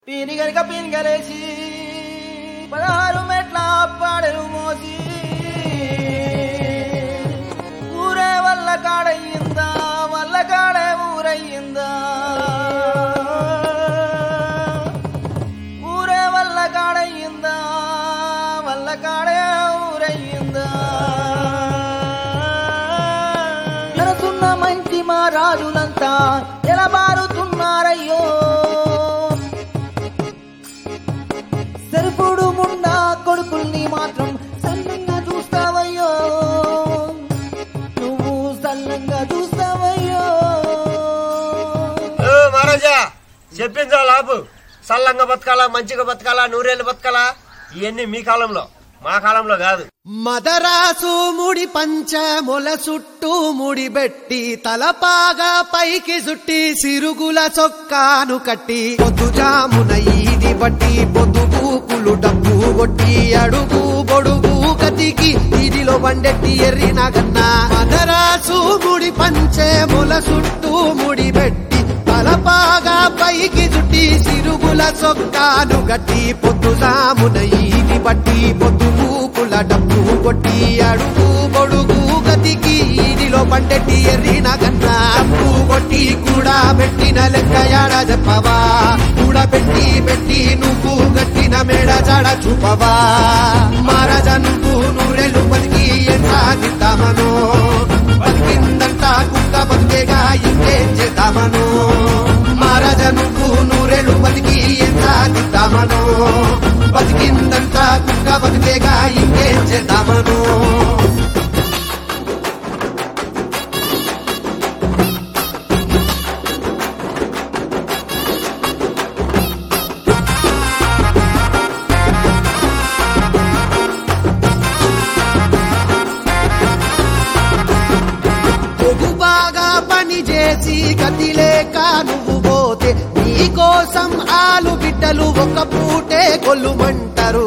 పీని గనుక పీనిగలేసి పదహారు మెట్ల పాడెలు మోసి ఊరే వల్ల కాడయ్యిందా వల్ల కాడే ఊరయ్యిందా ఊరే వల్ల కాడయ్యిందా వల్ల కాడే ఊరయ్యిందా ఎడుతున్న మంచి మా రాజులంతా ఎలబారుతున్నారయ్యో సరిపడు ముండా కొడుకుల్ని మాత్రం సల్లంగా చూస్తావయ్యో నువ్వు సల్లంగా చూస్తావయ్యో ఓ మహారాజా చెప్పిందా లాభు సల్లంగా బతకాలా మంచిగా బతకాలా నూరేళ్ళు బతకాలా ఇవన్నీ మీ కాలంలో మా కాలంలో కాదు మదరాసు ముడి పంచ మొల చుట్టూ ముడిబెట్టి తలపాగా పైకి సుట్టి సిరుగుల చొక్కాను కట్టి పొద్దుజామున ఈది బట్టి పొద్దు పూకులు డబ్బు కొట్టి అడుగు బొడుగు గతికి ఇదిలో బండెట్టి ఎర్రిన గన్నా మదరాసు ముడి పంచే మొల చుట్టూ ముడిబెట్టి తలపాగా పైకి చుట్టి సిరుగుల చొక్కాను గట్టి పొద్దుజామున ఈది బట్టి పొద్దు పూకుల డబ్బు కొట్టి అడుగు బొడుగు గతికి ఈదిలో పండెట్టి ఎర్రిన కన్నా డబ్బు కొట్టి కూడా పెట్టిన లెక్క యాడ చెప్పవా కూడా పెట్టి పెట్టి నువ్వు గట్టిన మేడ జాడ చూపవా మహారాజా నువ్వు నూరెళ్ళు బతికి ఏం సాగిద్దామనో బతికిందంట కుక్క బతికేగా ఇంకేం చేద్దామనో మహారాజా నువ్వు నూరేళ్ళు బతికి ఏం సాగిద్దామనో బతికిందంట కుక్క బతికేగా ఇంకేం చేద్దామనో పొగు బాగా పని చేసి గతి లేక నువ్వు పోతే నీ కోసం ఆలు బిడ్డలు ఒక పూటే కొల్లుమంటారు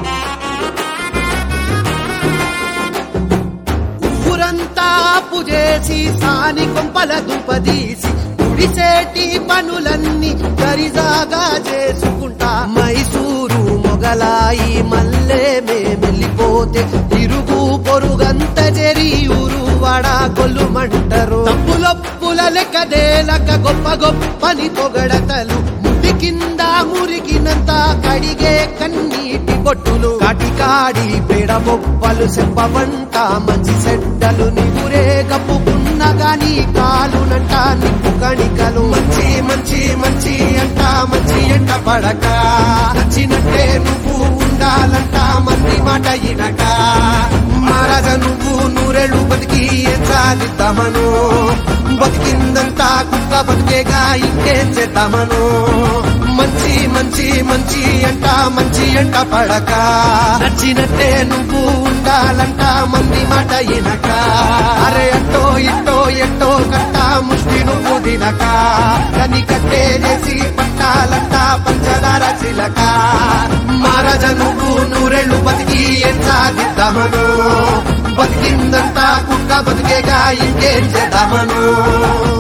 ఊరంతా అప్పు చేసి సాని కొంపల దుంపదీసి గుడిసేటి పనులన్నీ గరిజాగా చేసుకుంటా మైసూరు మొగలాయి మల్లె మేమెళ్ళిపోతే తిరుగు పొరుగంత జరి ఊరు వాడ కొల్లుమంటారు తప్పులొప్పుల లెక్కదేలక గొప్ప గొప్పని పొగడతలు ముడి కింద మురిగినంత కడిగే కన్నీటి బొట్టులు కాటి కాడి పేడ బొప్పలు చెప్పవంట మంచి సెడ్డలు నిగురే కప్పుకున్న గాని కాలునంట నిప్పు కణికలు మంచి మంచి మంచి అంట మంచి ఎంట పడక నచ్చినట్టే నువ్వు ఉండాలంట మంది మాట ఇనక మహారాజా నువ్వు నూరేళ్ళు బతికి ఏం సాధిద్దామను బతికిందంతా కుక్క బతికేగా ఇంకేం చేద్దామను మంచి మంచి మంచి అంట మంచి ఎంట పడక నచ్చినట్టే నువ్వు ఉండాలంట మంది మాట ఇనక అరే అట్టో ఇట్టో ఎట్టో కట్ట ముష్టి నువ్వు దినక కని కట్టే చేసి పట్టాలంట పంచదార చిలక మహారాజా నువ్వు నూరేళ్ళు బతికి ఏం సాధిద్దామను బతికిందంతా కుక్క బతికేగా ఇంకేం చేద్దామను